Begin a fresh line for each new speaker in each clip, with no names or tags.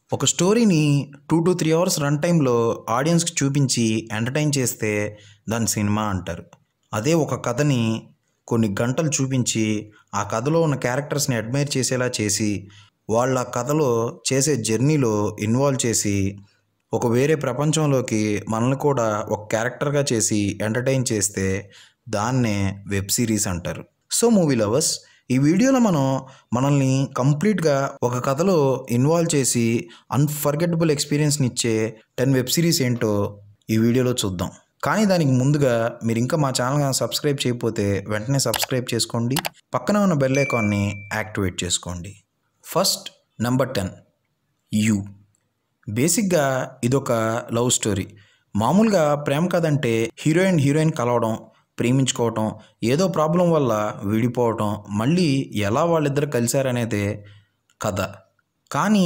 ఒక స్టోరీని two to three hours run టైంలో ఆడియన్స్కి చూపించి ఎంటర్టైన్ చేస్తే దాని సినిమా అంటారు అదే ఒక కథని కొన్ని గంటలు చూపించి ఆ కథలో ఉన్న క్యారెక్టర్స్ని అడ్మైర్ చేసేలా చేసి వాళ్ళ కథలో చేసే జర్నీలో ఇన్వాల్వ్ చేసి ఒక వేరే ప్రపంచంలోకి మనల్ని కూడా ఒక క్యారెక్టర్గా చేసి ఎంటర్టైన్ చేస్తే దాన్నే వెబ్ సిరీస్ అంటారు సో మూవీ లవర్స్ ఈ వీడియోలో మనం మనల్ని కంప్లీట్గా ఒక కథలో ఇన్వాల్వ్ చేసి అన్ఫర్గెటబుల్ ఎక్స్పీరియన్స్ని ఇచ్చే టెన్ వెబ్ సిరీస్ ఏంటో ఈ వీడియోలో చూద్దాం కానీ దానికి ముందుగా మీరు ఇంకా మా ఛానల్ సబ్స్క్రైబ్ చేయకపోతే వెంటనే సబ్స్క్రైబ్ చేసుకోండి పక్కన ఉన్న బెల్ ఐకాన్ని యాక్టివేట్ చేసుకోండి ఫస్ట్ నెంబర్ టెన్ యూ బేసిక్గా ఇదొక లవ్ స్టోరీ మామూలుగా ప్రేమ కథ అంటే హీరోయిన్ హీరోయిన్ కలవడం ప్రేమించుకోవటం ఏదో ప్రాబ్లం వల్ల విడిపోవటం మళ్ళీ ఎలా వాళ్ళిద్దరు కలిశారనేదే కథ కానీ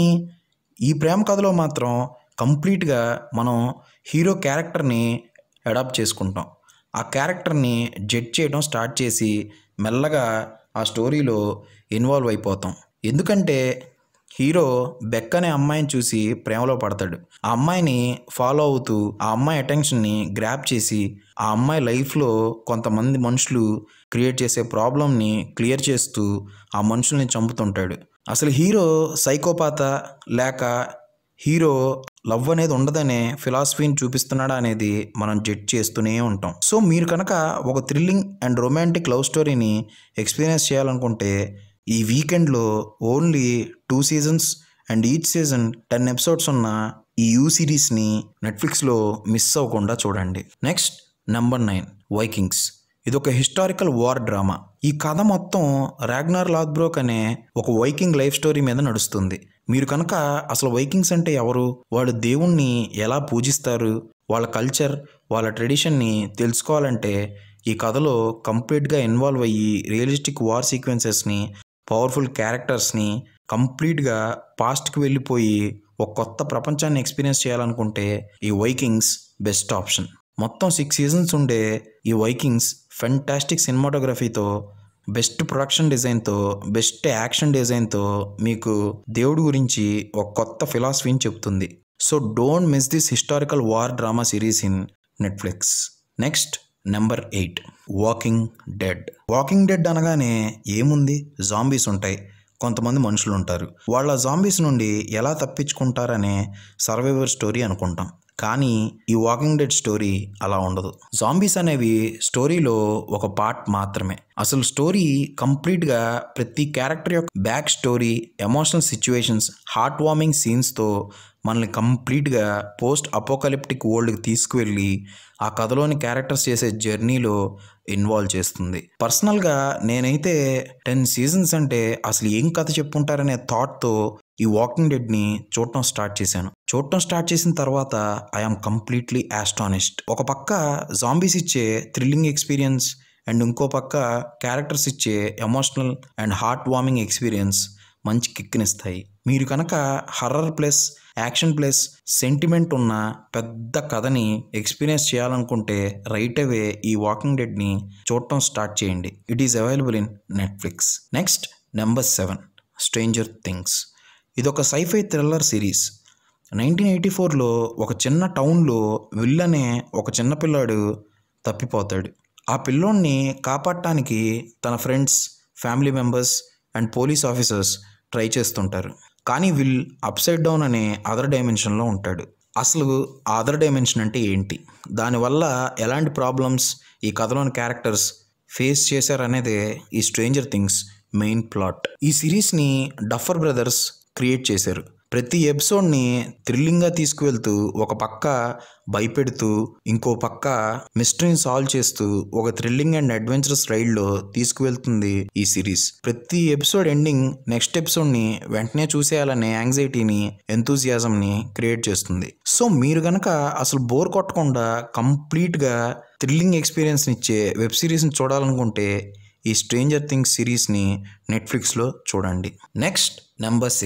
ఈ ప్రేమ కథలో మాత్రం కంప్లీట్గా మనం హీరో క్యారెక్టర్ని అడాప్ట్ చేసుకుంటాం ఆ క్యారెక్టర్ని జడ్జ్ చేయడం స్టార్ట్ చేసి మెల్లగా ఆ స్టోరీలో ఇన్వాల్వ్ అయిపోతాం ఎందుకంటే హీరో బెక్ అనే అమ్మాయిని చూసి ప్రేమలో పడతాడు ఆ అమ్మాయిని ఫాలో అవుతూ ఆ అమ్మాయి అటెన్షన్ని గ్రాప్ చేసి ఆ అమ్మాయి లైఫ్లో కొంతమంది మనుషులు క్రియేట్ చేసే ప్రాబ్లమ్ని క్లియర్ చేస్తూ ఆ మనుషుల్ని చంపుతుంటాడు అసలు హీరో సైకోపాత లేక హీరో లవ్ అనేది ఉండదనే ఫిలాసఫీని చూపిస్తున్నాడా అనేది మనం జడ్జ్ చేస్తూనే ఉంటాం సో మీరు కనుక ఒక థ్రిల్లింగ్ అండ్ రొమాంటిక్ లవ్ స్టోరీని ఎక్స్పీరియన్స్ చేయాలనుకుంటే ఈ వీకెండ్లో only two seasons and each season ten episodes ఉన్న ఈ యూ సిరీస్ని నెట్ఫ్లిక్స్లో మిస్ అవ్వకుండా చూడండి నెక్స్ట్ నెంబర్ నైన్ వైకింగ్స్ ఇది ఒక హిస్టారికల్ వార్ డ్రామా ఈ కథ మొత్తం రాగ్నార్ లాగ్బ్రోక్ అనే ఒక వైకింగ్ లైఫ్ స్టోరీ మీద నడుస్తుంది మీరు కనుక అసలు వైకింగ్స్ అంటే ఎవరు వాళ్ళు దేవుణ్ణి ఎలా పూజిస్తారు వాళ్ళ కల్చర్ వాళ్ళ ట్రెడిషన్ని తెలుసుకోవాలంటే ఈ కథలో కంప్లీట్గా ఇన్వాల్వ్ అయ్యి రియలిస్టిక్ వార్ సీక్వెన్సెస్ని పవర్ఫుల్ క్యారెక్టర్స్ని కంప్లీట్గా పాస్ట్కి వెళ్ళిపోయి ఒక కొత్త ప్రపంచాన్ని ఎక్స్పీరియన్స్ చేయాలనుకుంటే ఈ వైకింగ్స్ బెస్ట్ ఆప్షన్ మొత్తం సిక్స్ సీజన్స్ ఉండే ఈ వైకింగ్స్ ఫెంటాస్టిక్ సినిమాటోగ్రఫీతో బెస్ట్ ప్రొడక్షన్ డిజైన్తో బెస్ట్ యాక్షన్ డిజైన్తో మీకు దేవుడి గురించి ఒక కొత్త ఫిలాసఫీని చెప్తుంది so don't miss this historical war drama series in Netflix next number eight walking dead walking dead అనగానే ఏముంది జాంబీస్ ఉంటాయి కొంతమంది మనుషులు ఉంటారు వాళ్ళ జాంబీస్ నుండి ఎలా తప్పించుకుంటారనే సర్వైవర్ స్టోరీ అనుకుంటాం కానీ ఈ వాకింగ్ డెడ్ స్టోరీ అలా ఉండదు జాంబీస్ అనేవి స్టోరీలో ఒక పార్ట్ మాత్రమే అసలు స్టోరీ కంప్లీట్గా ప్రతి క్యారెక్టర్ యొక్క back story emotional situations heart warming సీన్స్తో మనల్ని కంప్లీట్గా పోస్ట్ అపోకలిప్టిక్ వరల్డ్కి తీసుకువెళ్ళి ఆ కథలోని క్యారెక్టర్స్ చేసే జర్నీలో ఇన్వాల్వ్ చేస్తుంది పర్సనల్గా నేనైతే టెన్ సీజన్స్ అంటే అసలు ఏం కథ చెప్పుంటారనే థాట్తో ఈ వాకింగ్ డెడ్ని చూడటం స్టార్ట్ చేశాను చూడటం స్టార్ట్ చేసిన తర్వాత ఐఆమ్ కంప్లీట్లీ ఆస్టానిష్డ్ ఒక పక్క జాంబీస్ ఇచ్చే థ్రిల్లింగ్ ఎక్స్పీరియన్స్ అండ్ ఇంకో పక్క క్యారెక్టర్స్ ఇచ్చే emotional and heart warming experience మంచి కిక్నిస్తాయి మీరు కనుక horror plus action plus sentiment ఉన్న పెద్ద కథని ఎక్స్పీరియన్స్ చేయాలనుకుంటే రైట్ అవే ఈ వాకింగ్ డెడ్ని చూడటం స్టార్ట్ చేయండి it is available in Netflix next number seven stranger things ఇది ఒక sci-fi thriller series nineteen eighty ఫోర్లో ఒక చిన్న టౌన్లో విల్ అనే ఒక చిన్న పిల్లాడు తప్పిపోతాడు ఆ పిల్లోడిని కాపాడటానికి తన friends family members and police officers try చేస్తుంటారు కానీ విల్ అప్సైడ్ డౌన్ అనే అదర్ డైమెన్షన్లో ఉంటాడు అసలు అదర్ డైమెన్షన్ అంటే ఏంటి దానివల్ల ఎలాంటి ప్రాబ్లమ్స్ ఈ కథలోని క్యారెక్టర్స్ ఫేస్ చేశారనేదే ఈ స్ట్రేంజర్ థింగ్స్ మెయిన్ ప్లాట్ ఈ సిరీస్ని డఫర్ బ్రదర్స్ క్రియేట్ చేశారు ప్రతి ఎపిసోడ్ని థ్రిల్లింగ్గా తీసుకువెళ్తూ ఒక పక్క భయపెడుతూ ఇంకో పక్క మిస్టరీని సాల్వ్ చేస్తూ ఒక థ్రిల్లింగ్ అండ్ అడ్వెంచరస్ రైడ్లో తీసుకువెళ్తుంది ఈ సిరీస్ ప్రతి ఎపిసోడ్ ఎండింగ్ నెక్స్ట్ ఎపిసోడ్ని వెంటనే చూసేయాలనే యాంగ్జైటీని ఎంతూజియాజంని క్రియేట్ చేస్తుంది సో మీరు గనక అసలు బోర్ కొట్టకుండా కంప్లీట్గా థ్రిల్లింగ్ ఎక్స్పీరియన్స్ ఇచ్చే వెబ్ సిరీస్ని చూడాలనుకుంటే ఈ స్ట్రేంజర్ థింగ్స్ సిరీస్ని నెట్ఫ్లిక్స్లో చూడండి next number six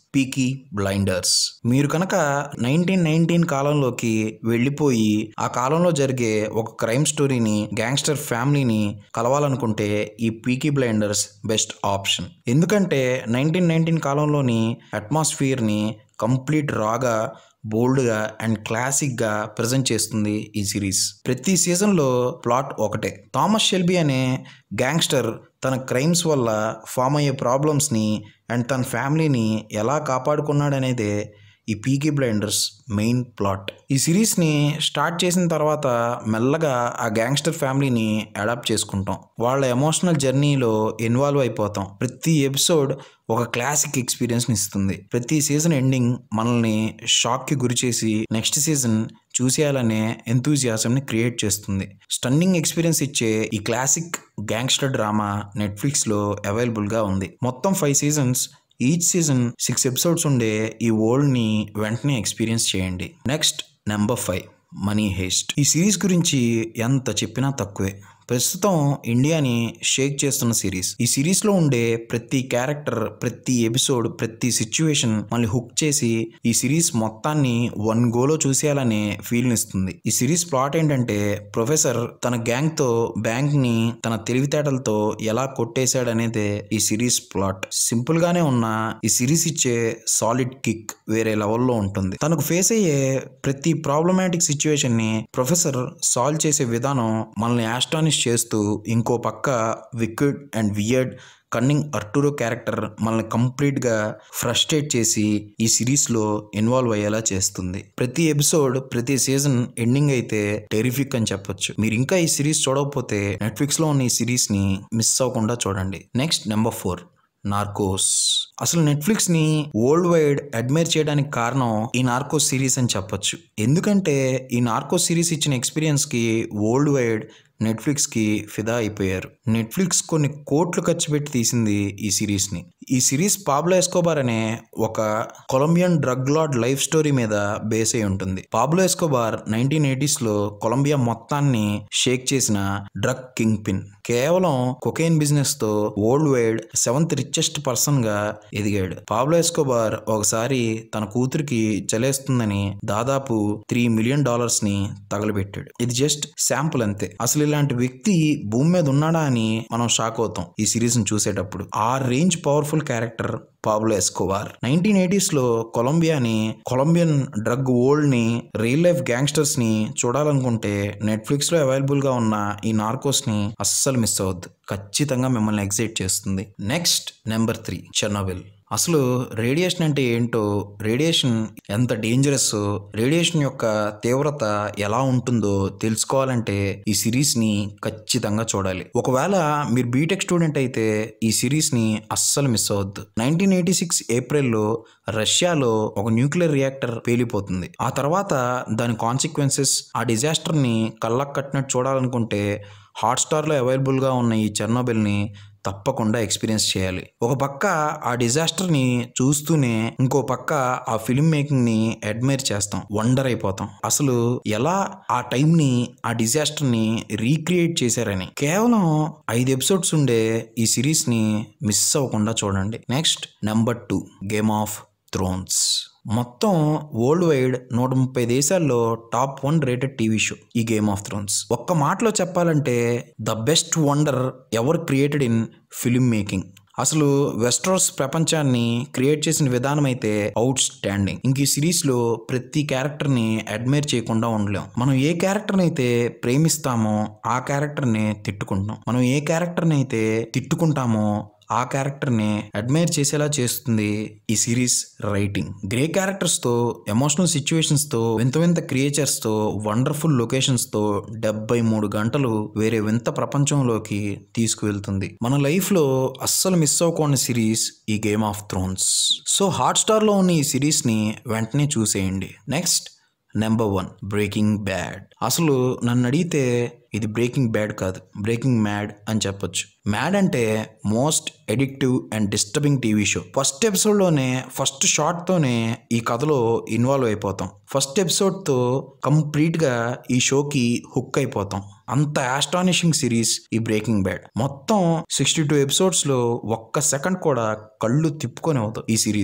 Peaky Blinders మీరు కనుక నైన్టీన్ నైన్టీన్ కాలంలోకి వెళ్ళిపోయి ఆ కాలంలో జరిగే ఒక క్రైమ్ స్టోరీని గ్యాంగ్స్టర్ ఫ్యామిలీని కలవాలనుకుంటే ఈ పీకీ బ్లైండర్స్ బెస్ట్ ఆప్షన్ ఎందుకంటే నైన్టీన్ నైన్టీన్ కాలంలోని అట్మాస్ఫియర్ని కంప్లీట్ రాగా బోల్డ్గా అండ్ క్లాసిక్గా ప్రజెంట్ చేస్తుంది ఈ సిరీస్ ప్రతి సీజన్లో ప్లాట్ ఒకటే థామస్ షెల్బీ అనే గ్యాంగ్స్టర్ తన క్రైమ్స్ వల్ల ఫామ్ అయ్యే ప్రాబ్లమ్స్ని అండ్ తన ఫ్యామిలీని ఎలా కాపాడుకున్నాడనేదే ఈ పీకీ బ్లైండర్స్ మెయిన్ ప్లాట్ ఈ సిరీస్ని స్టార్ట్ చేసిన తర్వాత మెల్లగా ఆ గ్యాంగ్స్టర్ ఫ్యామిలీని అడాప్ట్ చేసుకుంటాం వాళ్ళ ఎమోషనల్ జర్నీలో ఇన్వాల్వ్ అయిపోతాం ప్రతి ఎపిసోడ్ ఒక క్లాసిక్ ఎక్స్పీరియన్స్ని ఇస్తుంది ప్రతి సీజన్ ఎండింగ్ మనల్ని షాక్కి గురి చేసి నెక్స్ట్ సీజన్ చూసేయాలనే ఎంతూజియాసంని క్రియేట్ చేస్తుంది స్టన్నింగ్ ఎక్స్పీరియన్స్ ఇచ్చే ఈ క్లాసిక్ గ్యాంగ్స్టర్ డ్రామా నెట్ఫ్లిక్స్లో అవైలబుల్గా ఉంది మొత్తం five seasons each season six episodes ఉండే ఈ వరల్డ్ని వెంటనే ఎక్స్పీరియన్స్ చేయండి next number five money heist ఈ సిరీస్ గురించి ఎంత చెప్పినా తక్కువే ప్రస్తుతం ఇండియాని షేక్ చేస్తున్న సిరీస్ ఈ సిరీస్ లో ఉండే ప్రతి క్యారెక్టర్ ప్రతి ఎపిసోడ్ ప్రతి సిచ్యువేషన్ మళ్ళీ హుక్ చేసి ఈ సిరీస్ మొత్తాన్ని వన్ గోలో చూసేయాలనే ఫీల్ ఇస్తుంది ఈ సిరీస్ ప్లాట్ ఏంటంటే ప్రొఫెసర్ తన గ్యాంగ్ తో బ్యాంక్ ని తన తెలివితేటలతో ఎలా కొట్టేశాడనేదే ఈ సిరీస్ ప్లాట్ సింపుల్ గానే ఉన్న ఈ సిరీస్ ఇచ్చే సాలిడ్ కిక్ వేరే లెవెల్లో ఉంటుంది తనకు ఫేస్ అయ్యే ప్రతి ప్రాబ్లమాటిక్ సిచ్యువేషన్ ని ప్రొఫెసర్ సాల్వ్ చేసే విధానం మనల్ని యాస్టానిష్ చేస్తూ ఇంకో పక్క wicked and weird cunning Arturo character మనల్ని కంప్లీట్గా ఫ్రస్ట్రేట్ చేసి ఈ సిరీస్లో ఇన్వాల్వ్ అయ్యేలా చేస్తుంది ప్రతి ఎపిసోడ్ ప్రతి సీజన్ ఎండింగ్ అయితే టెరిఫిక్ అని చెప్పొచ్చు మీరు ఇంకా ఈ సిరీస్ చూడకపోతే నెట్ఫ్లిక్స్లో ఉన్న ఈ సిరీస్ని మిస్ అవ్వకుండా చూడండి నెక్స్ట్ నెంబర్ ఫోర్ నార్కోస్ అసలు నెట్ఫ్లిక్స్ ని వరల్డ్ వైడ్ అడ్మైర్ చేయడానికి కారణం ఈ నార్కోస్ సిరీస్ అని చెప్పొచ్చు ఎందుకంటే ఈ నార్కోస్ సిరీస్ ఇచ్చిన ఎక్స్పీరియన్స్ కి వరల్డ్ వైడ్ నెట్ఫ్లిక్స్ కి ఫిదా అయిపోయారు నెట్ఫ్లిక్స్ కొన్ని కోట్లు ఖర్చు పెట్టి తీసింది ఈ సిరీస్ ని ఈ సిరీస్ పాబ్లో ఎస్కోబార్ అనే ఒక Colombian drug lord life story మీద బేస్ అయి ఉంటుంది పాబ్లో ఎస్కోబార్ నైన్టీన్ ఎయిటీస్ లో కొలంబియా మొత్తాన్ని షేక్ చేసిన డ్రగ్ కింగ్ పిన్ కేవలం కొకైన్ బిజినెస్ తో world wide seventh richest person గా ఎదిగాడు పాబ్లో ఎస్కోబార్ ఒకసారి తన కూతురికి చలేస్తుందని దాదాపు త్రీ మిలియన్ డాలర్స్ ని తగలబెట్టాడు ఇది జస్ట్ శాంపుల్ అంతే అసలు ఇలాంటి వ్యక్తి భూమి మీద ఉన్నాడా అని మనం షాక్ అవుతాం ఈ సిరీస్ ని చూసేటప్పుడు ఆ range powerful character Pablo Escobar nineteen eighties లో కొలంబియాని కొలంబియన్ డ్రగ్ వరల్డ్ ని రియల్ లైఫ్ గ్యాంగ్స్టర్స్ ని చూడాలనుకుంటే నెట్ఫ్లిక్స్ లో అవైలబుల్ గా ఉన్న ఈ నార్కోస్ ని అస్సలు మిస్ అవ్వద్దు ఖచ్చితంగా మిమ్మల్ని ఎగ్జైట్ చేస్తుంది నెక్స్ట్ నెంబర్ త్రీ చెన్నోబిల్ అసలు రేడియేషన్ అంటే ఏంటో రేడియేషన్ ఎంత డేంజరస్ రేడియేషన్ యొక్క తీవ్రత ఎలా ఉంటుందో తెలుసుకోవాలంటే ఈ సిరీస్ ని ఖచ్చితంగా చూడాలి ఒకవేళ మీరు బీటెక్ స్టూడెంట్ అయితే ఈ సిరీస్ ని అస్సలు మిస్ అవ్వద్దు నైన్టీన్ ఎయిటీ సిక్స్ ఏప్రిల్లో రష్యాలో ఒక న్యూక్లియర్ రియాక్టర్ పేలిపోతుంది ఆ తర్వాత దాని కాన్సిక్వెన్సెస్ ఆ డిజాస్టర్ ని కళ్ళకు కట్టినట్టు చూడాలనుకుంటే హాట్స్టార్లో అవైలబుల్గా ఉన్న ఈ చెర్నోబిల్ని తప్పకుండా ఎక్స్పీరియన్స్ చేయాలి ఒక పక్క ఆ డిజాస్టర్ని చూస్తూనే ఇంకో పక్క ఆ ఫిల్మ్ మేకింగ్ని అడ్మైర్ చేస్తాం వండర్ అయిపోతాం అసలు ఎలా ఆ టైంని ఆ డిజాస్టర్ని రీక్రియేట్ చేశారని కేవలం ఐదు ఎపిసోడ్స్ ఉండే ఈ సిరీస్ని మిస్ అవ్వకుండా చూడండి next number two game of thrones మొత్తం వరల్డ్ వైడ్ నూట ముప్పై దేశాల్లో top one rated TV show ఈ గేమ్ ఆఫ్ థ్రోన్స్ ఒక్క మాటలో చెప్పాలంటే the best wonder ever created in film making అసలు వెస్ట్రోస్ ప్రపంచాన్ని క్రియేట్ చేసిన విధానం అయితే అవుట్ స్టాండింగ్ ఇంక ఈ సిరీస్ లో ప్రతి క్యారెక్టర్ ని అడ్మైర్ చేయకుండా ఉండలేం మనం ఏ క్యారెక్టర్ అయితే ప్రేమిస్తామో ఆ క్యారెక్టర్ ని తిట్టుకుంటాం మనం ఏ క్యారెక్టర్ అయితే తిట్టుకుంటామో ఆ క్యారెక్టర్ని అడ్మైర్ చేసేలా చేస్తుంది ఈ సిరీస్ రైటింగ్ గ్రే క్యారెక్టర్స్తో ఎమోషనల్ సిచ్యువేషన్స్తో వింత వింత క్రియేచర్స్తో వండర్ఫుల్ లొకేషన్స్తో డెబ్బై మూడు గంటలు వేరే వింత ప్రపంచంలోకి తీసుకువెళ్తుంది మన లైఫ్లో అస్సలు మిస్ అవ్వకూడని సిరీస్ ఈ గేమ్ ఆఫ్ థ్రోన్స్ సో హాట్స్టార్లో ఉన్న ఈ సిరీస్ని వెంటనే చూసేయండి next number one breaking bad అసలు నన్ను అడిగితే ఇది బ్రేకింగ్ బ్యాడ్ కాదు బ్రేకింగ్ మ్యాడ్ అని చెప్పొచ్చు మ్యాడ్ అంటే most addictive and disturbing TV show first ఎపిసోడ్లోనే ఫస్ట్ షార్ట్తోనే ఈ కథలో ఇన్వాల్వ్ అయిపోతాం ఫస్ట్ ఎపిసోడ్తో కంప్లీట్గా ఈ షోకి హుక్ అయిపోతాం అంత ఆస్టానిషింగ్ సిరీస్ ఈ బ్రేకింగ్ బ్యాడ్ మొత్తం సిక్స్టీ టూ ఎపిసోడ్స్లో ఒక్క సెకండ్ కూడా కళ్ళు తిప్పుకొని అవుతాం ఈ సిరీస్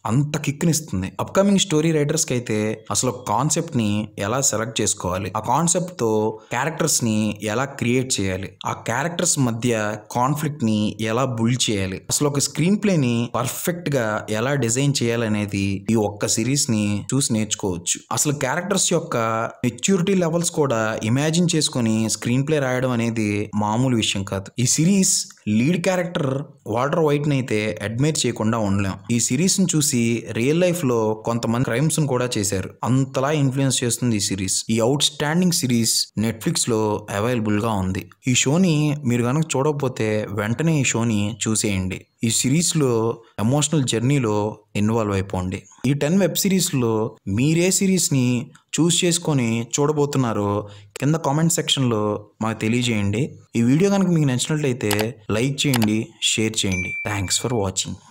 అంత కిక్నిస్తుంది అప్కమింగ్ స్టోరీ రైటర్స్కి అయితే అసలు కాన్సెప్ట్ని ఎలా సెలెక్ట్ చేసుకోవాలి ఆ కాన్సెప్ట్తో క్యారెక్టర్స్ని ఎలా క్రియేట్ చేయాలి ఆ క్యారెక్టర్స్ మధ్య కాన్ఫ్లిక్ట్ని ఎలా బుల్ చేయాలి అసలు ఒక స్క్రీన్ ప్లేని పర్ఫెక్ట్గా ఎలా డిజైన్ చేయాలనేది ఈ ఒక్క సిరీస్ని చూసి నేర్చుకోవచ్చు అసలు క్యారెక్టర్స్ యొక్క మెచ్యూరిటీ లెవెల్స్ కూడా ఇమాజిన్ చేసుకొని స్క్రీన్ ప్లే రాయడం అనేది మామూలు విషయం కాదు ఈ series lead character Walter White ని అయితే అడ్మైర్ చేయకుండా ఉండలేం ఈ సిరీస్ ని చూసి రియల్ లైఫ్ లో కొంతమంది క్రైమ్స్ ని కూడా చేశారు అంతలా ఇన్ఫ్లుయెన్స్ చేస్తుంది ఈ సిరీస్ ఈ అవుట్ స్టాండింగ్ సిరీస్ నెట్ఫ్లిక్స్ లో అవైలబుల్ గా ఉంది ఈ షోని మీరు కనుక చూడకపోతే వెంటనే ఈ షోని చూసేయండి ఈ సిరీస్లో ఎమోషనల్ జర్నీలో ఇన్వాల్వ్ అయిపోండి ఈ టెన్ వెబ్ సిరీస్లో మీరే సిరీస్ని చూస్ చేసుకొని చూడబోతున్నారో కింద కామెంట్ సెక్షన్లో మాకు తెలియజేయండి ఈ వీడియో కనుక మీకు నచ్చినట్లయితే లైక్ చేయండి షేర్ చేయండి థ్యాంక్స్ ఫర్ వాచింగ్